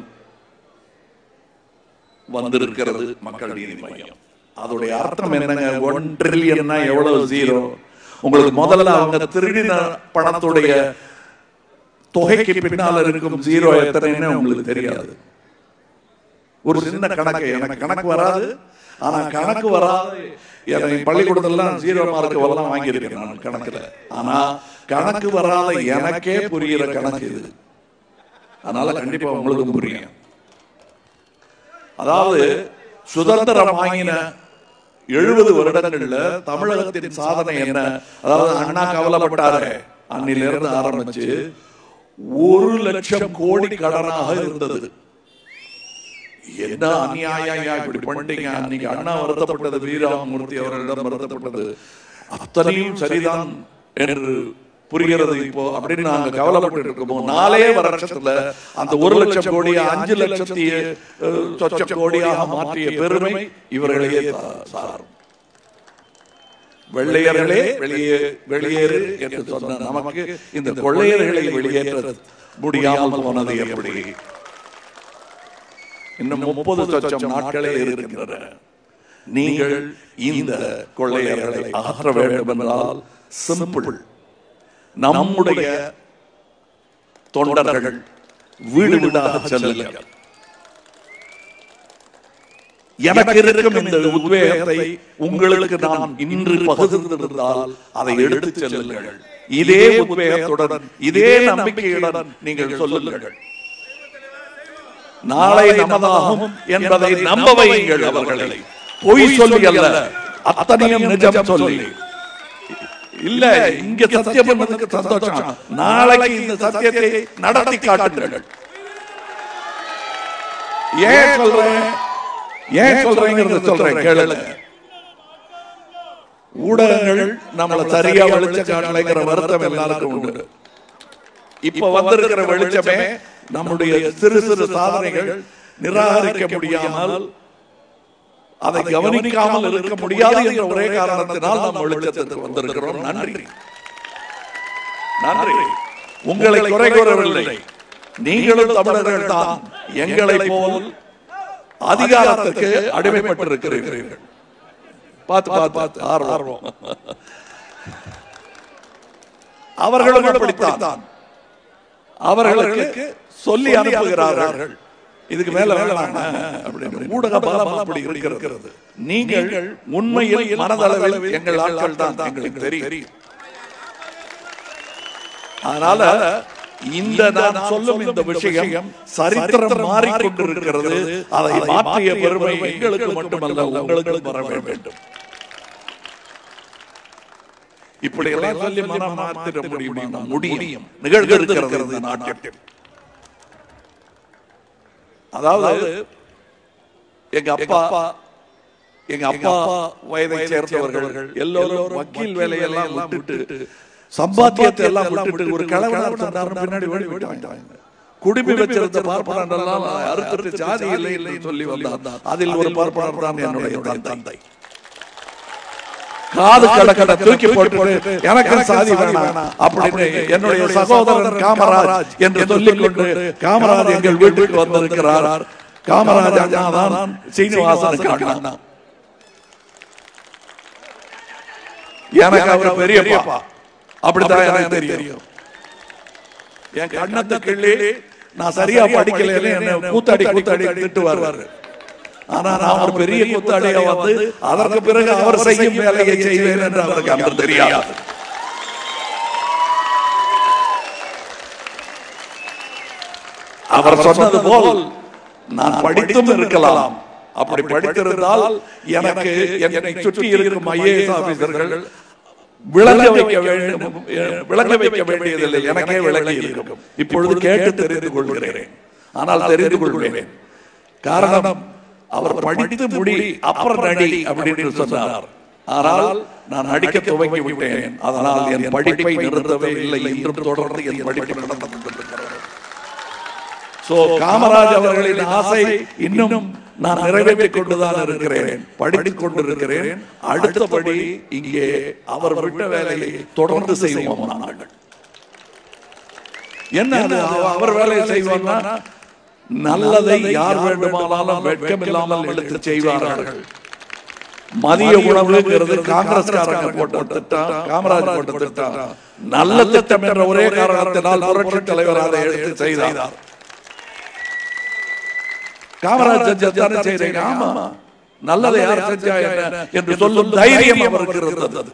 வந்திருக்கிறது மக்கள் நீதி மையம் அதோடைய அர்த்தம் என்னங்க ஒன் ட்ரில்லியன்னா எவ்வளவு ஜீரோ உங்களுக்கு முதல்ல அவங்க திருடின பணத்துடைய தொகைக்கு பின்னால் இருக்கும் ஜீரோ எத்தனைன்னு உங்களுக்கு தெரியாது ஒரு சின்ன கணக்கு எனக்கு கணக்கு வராது ஆனா கணக்கு வராது எனக்கு பள்ளிக்கூடத்தெல்லாம் ஜீரோ மார்க் எல்லாம் வாங்கியிருக்கேன் நான் கணக்குல ஆனா கணக்கு வராத எனக்கே புரிகிற கணக்கு இது அதனால கண்டிப்பா உங்களுக்கும் புரியும் அதாவது சுதந்திரம் வாங்கின எழுபது வருடங்கள்ல தமிழகத்தின் சாதனை என்ன அதாவது அண்ணா கவலைப்பட்டாரு அன்னிலிருந்து ஆரம்பிச்சு ஒரு லட்சம் கோடி கடனாக இருந்தது என்ன அநியாயம் ஐயா இப்படி பண்ணிட்டீங்க அன்னைக்கு அண்ணா வருத்தப்பட்டது வீராமூர்த்தி அவர்களிடம் வருத்தப்பட்டது அத்தனையும் சரிதான் என்று புரிகிறது இப்போ அப்படின்னு நாங்க கவலைப்பட்டு இருக்கோம் நாலே வருஷத்துல அந்த ஒரு லட்சம் கோடியை அஞ்சு லட்சத்தி அஹ், சொச்சம் கோடியாக மாற்றிய பெருமை இவர்களையே சா- சாரும் வெள்ளையர்களே வெளியே வெளியேறு என்று சொன்ன நமக்கு இந்த கொள்ளையர்களை வெளியேற்ற முடியாமல் போனது எப்படி இன்னும் முப்பது சொச்சம் நாட்களே இருக்கின்றன நீங்கள் இந்த கொள்ளையர்களை அகற்ற வேண்டும் என்றால் சிம்பிள் நம்முடைய தொண்டர்கள் வீடு வீடாக செல்லுங்கள் எனக்கு இருக்கும் இந்த உத்வேகத்தை உங்களுக்கு நான் இன்று பகிர்ந்திருந்தால் அதை எடுத்துச் செல்லுங்கள் இதே உத்வேகத்துடன் இதே நம்பிக்கையுடன் நீங்கள் சொல்லுங்கள் நாளை நமதாகும் என்பதை நம்ப வையுங்கள் அவர்களை பொய் சொல்லி அல்ல அத்தனையும் நிஜம் சொல்லி இல்ல இங்க சத்தியம் பண்ணதுக்கு சந்தோஷம் நாளைக்கு இந்த சத்தியத்தை நடத்தி காட்டுங்கள் ஏன் சொல்றேன் ஏன் சொல்றேங்கிறத சொல்றேன் கேளுங்க ஊடகங்கள் நம்மள சரியா வெளிச்சம் காட்டலைங்கிற வருத்தம் எல்லாருக்கும் உண்டு இப்ப வந்திருக்கிற வெளிச்சமே நம்முடைய சிறு சிறு சாதனைகள் நிராகரிக்க முடியாமல் அதை கவனிக்காமல் இருக்க முடியாது என்ற ஒரே காரணத்தினால் நாம் வெளிச்சத்திற்கு வந்திருக்கிறோம் நன்றி நன்றி உங்களை குறை கூறவில்லை நீங்களும் தமிழர்கள் தான் எங்களை போல் அதிகாரத்துக்கு அடிமைப்பட்டிருக்கிறீர்கள் பார்த்து பார்த்து பார்த்து ஆர்வம் ஆர்வம் அவர்களும் அப்படித்தான் அவர்களுக்கு சொல்லி அனுப்புகிறார்கள் இதுக்கு மேல வேணாம் அப்படின்னு ஊடக பலம் அப்படி இருக்கிறது நீங்கள் உண்மையில் மனதளவில் எங்கள் ஆட்கள் தான் எங்களுக்கு தெரியும் அதனால இந்த நான் சொல்லும் இந்த விஷயம் சரித்திரம் மாறிக்கொண்டிருக்கிறது அதை மாற்றிய பெருமை எங்களுக்கு மட்டுமல்ல உங்களுக்கு வர வேண்டும் இப்படி எல்லாம் சொல்லி மனம் மாற்றிட முடியுமா முடியும் நிகழ்ந்திருக்கிறது இந்த நாட்டில் அதாவது எங்க அப்பா எங்க அப்பா வயதை சேர்ந்தவர்கள் எல்லோரும் வக்கீல் வேலையெல்லாம் விட்டுட்டு சம்பாத்தியத்தை எல்லாம் விட்டுட்டு ஒரு கலவரம் சொன்னாரு பின்னாடி ஓடி விட்டாங்க குடுமி வச்சிருந்த பார்ப்பனர் எல்லாம் அறுத்துட்டு ஜாதி இல்லை இல்லை சொல்லி வந்தார் அதில் ஒரு பார்ப்பனர் தான் என்னுடைய தந்தை காது கடக்கட தூக்கி போட்டு எனக்கு சாதி வேணாம் அப்படின்னு என்னுடைய சகோதரன் காமராஜ் என்று சொல்லிக்கொண்டு காமராஜ் எங்கள் வீட்டுக்கு வந்திருக்கிறார் காமராஜ் அண்ணா தான் சீனிவாசனுக்கு அண்ணா எனக்கு அவர் பெரியப்பா அப்படித்தான் எனக்கு தெரியும் என் கண்ணத்தை கிள்ளி நான் சரியா படிக்கல என்ன கூத்தாடி கூத்தாடி திட்டுவார் ஆனா நான் ஒரு பெரிய கூத்தாடியா வந்து அதற்கு பிறகு அவர் செய்யும் வேலையை செய்வேன் என்று அவருக்கு அன்று தெரியாது அவர் சொன்னது போல் நான் படித்தும் இருக்கலாம் அப்படி படித்திருந்தால் எனக்கு என்னை சுற்றி இருக்கும் ஐஏஎஸ் ஆபீசர்கள் விளங்க வைக்க வேண்டும் விளங்க வைக்க வேண்டியதில்லை எனக்கே விளங்கி இருக்கும் இப்பொழுது கேட்டு தெரிந்து கொள்கிறேன் ஆனால் தெரிந்து கொள்வேன் காரணம் அவர் படித்து முடி அப்புறம் நடி அப்படின்னு சொன்னார் ஆனால் நான் நடிக்க துவங்கி விட்டேன் அதனால் என் படிப்பை நிறுத்தவே இல்லை இன்றும் தொடர்ந்து என் படிப்பு நடந்து கொண்டிருக்கிறது சோ காமராஜ் அவர்களின் ஆசை இன்னும் நான் நிறைவேற்றிக் கொண்டுதான் இருக்கிறேன் படித்துக் கொண்டிருக்கிறேன் அடுத்தபடி இங்கே அவர் விட்ட வேலையை தொடர்ந்து செய்வோம் நாங்கள் என்ன அது அவ- அவர் வேலையை செய்வோம்னா நல்லதை யார் வேண்டுமானாலும் வெட்கமில்லாமல் எடுத்து செய்வார்கள் மதிய உணவுங்கிறது காங்கிரஸ்காரங்க போட்ட திட்டம் காமராஜ் போட்ட திட்டம் நல்ல திட்டம் என்ற ஒரே காரணத்தினால் புரட்சி தலைவர் அதை எடுத்து செய்தார் காமராஜ் செஞ்சதானே செய்றீங்க ஆமா நல்லதை யார் செஞ்சா என்ன என்று சொல்லும் தைரியம் அவருக்கு இருந்தது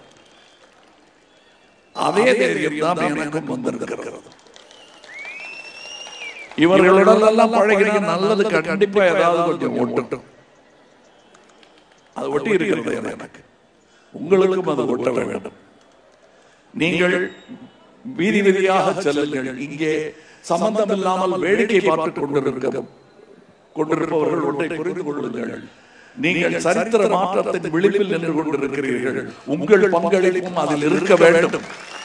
அதே தைரியம் தான் எனக்கும் வந்திருக்கிறது இவர்களுடன் எல்லாம் பழகினா நல்லது கண்டிப்பா ஏதாவது கொஞ்சம் ஒட்டட்டும் அது ஒட்டி இருக்கிறது எனக்கு உங்களுக்கும் அது ஒட்ட வேண்டும் நீங்கள் வீதி வீதியாக செல்லுங்கள் இங்கே சம்பந்தம் இல்லாமல் வேடிக்கை பார்த்துக் கொண்டிருக்க கொண்டிருப்பவர்கள் ஒன்றை புரிந்து கொள்ளுங்கள் நீங்கள் சரித்திர மாற்றத்தின் விளிம்பில் நின்று கொண்டிருக்கிறீர்கள் உங்கள் பங்களிப்பும் அதில் இருக்க வேண்டும்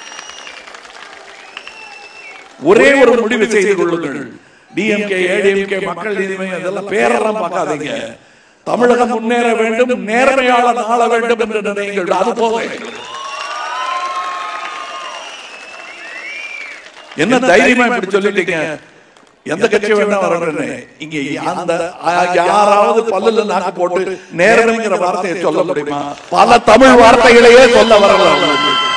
ஒரே ஒரு முடிவு செய்து கொள்ளுங்கள் டிஎம்கே ஏடிஎம்கே மக்கள் நீதி மையம் இதெல்லாம் பேரெல்லாம் பார்க்காதீங்க தமிழகம் முன்னேற வேண்டும் நேர்மையாளர் ஆள வேண்டும் என்று நினைங்கள் அது போதும் எங்களுக்கு. என்ன தைரியமா இப்படி சொல்லிட்டீங்க எந்த கட்சி வேணா வரணும்னு இங்க அந்த அ- யாராவது பல்லுல நாக்கு போட்டு நேர்மைங்கிற வார்த்தையை சொல்ல முடியுமா பல தமிழ் வார்த்தைகளையே சொல்ல வரலாம்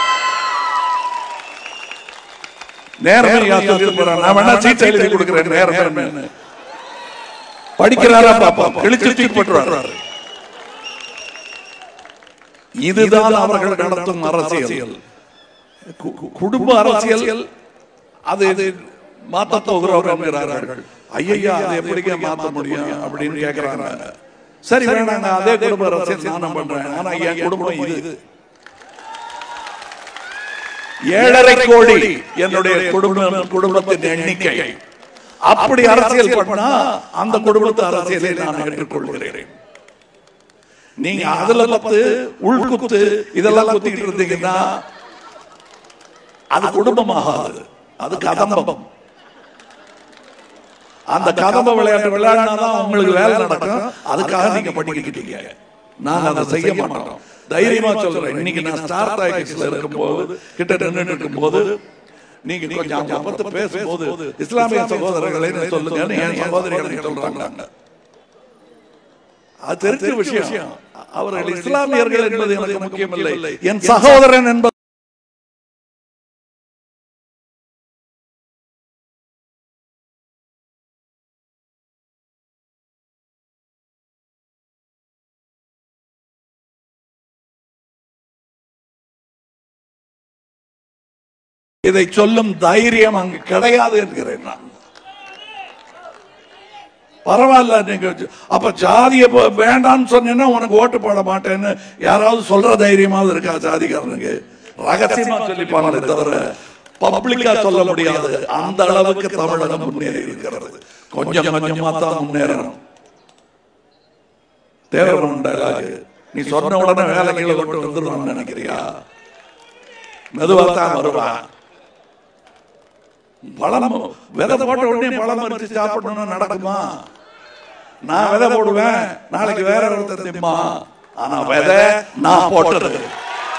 நேர்மையா சொல்லி போறான் நான் வேணா சீட் எழுதி கொடுக்கிறேன் நேர்மை படிக்கிறாரா பாப்பா கிழிச்சு தூக்கி போட்டுறாரு இதுதான் அவர்கள் நடத்தும் அரசியல் கு- கு- குடும்ப அரசியல் அது மாத்த போகிறோம் என்கிறார்கள் ஐயா அதை எப்படிங்க மாத்த முடியும் அப்படின்னு கேக்குறாங்க சரி வேணாங்க அதே குடும்ப அரசியல் நானும் பண்றேன் ஆனா என் குடும்பம் இது ஏழரை கோடி என்னுடைய குடும்பம் குடும்பத்தின் எண்ணிக்கை அப்படி அரசியல் பண்ணா அந்த குடும்பத்து அரசியலை நான் ஏற்றுக்கொள்கிறேன் நீங்க அதுல பத்து உள்குத்து இதெல்லாம் குத்திட்டு இருந்தீங்கன்னா அது குடும்பமாகாது அது கதம்பம் அந்த கதம்ப விளையாட்டு விளையாடினாதான் உங்களுக்கு வேலை நடக்கும் அதுக்காக நீங்க படிக்கிட்டீங்க நான் அதை செய்ய மாட்டோம் தைரியமா சொல்றேன் இன்னைக்கு நான் ஸ்டார் டாக்கிஸ்ல இருக்கும்போது கிட்ட நின்னுட்டு இருக்கும்போது நீங்க கொஞ்சம் அவங்க பார்த்து பேசும்போது இஸ்லாமிய சகோதரர்களை சொல்லுங்க என் சகோதரிகளை சொல்றாங்க அது தெரிஞ்ச விஷயம் அவர்கள் இஸ்லாமியர்கள் என்பது எனக்கு முக்கியமில்லை என் சகோதரன் என்பது இதை சொல்லும் தைரியம் அங்கு கிடையாது என்கிறேன் நான் பரவாயில்ல நீங்க அப்ப ஜாதிய ப- வேண்டாம்னு சொன்னீங்கன்னா உனக்கு ஓட்டு போட மாட்டேன்னு யாராவது சொல்ற தைரியமாவது இருக்கா ஜாதிகாரனுக்கு ரகசியமா சொல்லிப்பாங்களே தவிர பப்ளிக்கா சொல்ல முடியாது அந்த அளவுக்கு தமிழகம் முன்னேறி இருக்கிறது கொஞ்சம் கொஞ்சமா தான் முன்னேறணும் தேவைப்படும் dialogue. நீ சொன்ன உடனே வேலை கீழே கொண்டு வந்துருவான்னு நினைக்கிறியா மெதுவா தான் வருவான் பழம் விதை போட்ட உடனே பழம் பறிச்சு சாப்பிடணும்னு நடக்குமா நான் விதை போடுவேன் நாளைக்கு வேற ஒருத்தர் திம்மா ஆனா விதை நான் போட்டது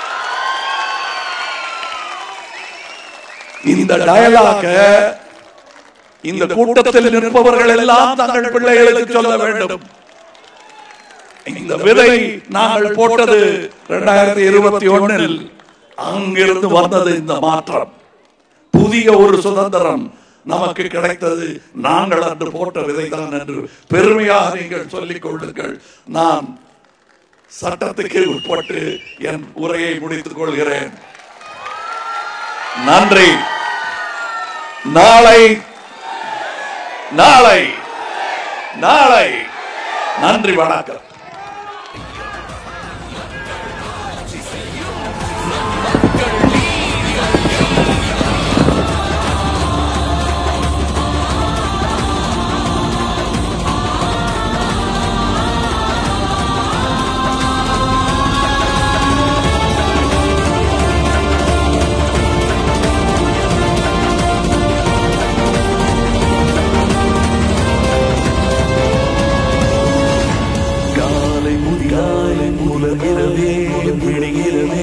இந்த டயலாக இந்த கூட்டத்தில் நிற்பவர்கள் எல்லாம் தங்கள் பிள்ளைகளுக்கு சொல்ல வேண்டும் இந்த விதை நாங்கள் போட்டது இரண்டாயிரத்தி இருபத்தி ஒன்னில் அங்கிருந்து வந்தது இந்த மாற்றம் புதிய ஒரு சுதந்திரம் நமக்கு கிடைத்தது நாங்கள் அன்று போட்ட விதைதான் என்று பெருமையாக நீங்கள் சொல்லிக் கொள்ளுங்கள் நான் சட்டத்துக்கு உட்பட்டு என் உரையை முடித்துக் கொள்கிறேன் நன்றி நாளை நாளை நாளை நன்றி வணக்கம் காலை முதிகாலை புலர்கிறதே விடுகிறதே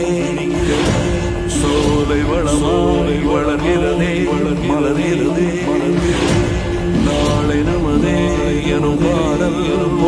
சோலை வளமாலை வளர்கிறதே மலர்கிறதே நாளை நமதே எனும் பாடல்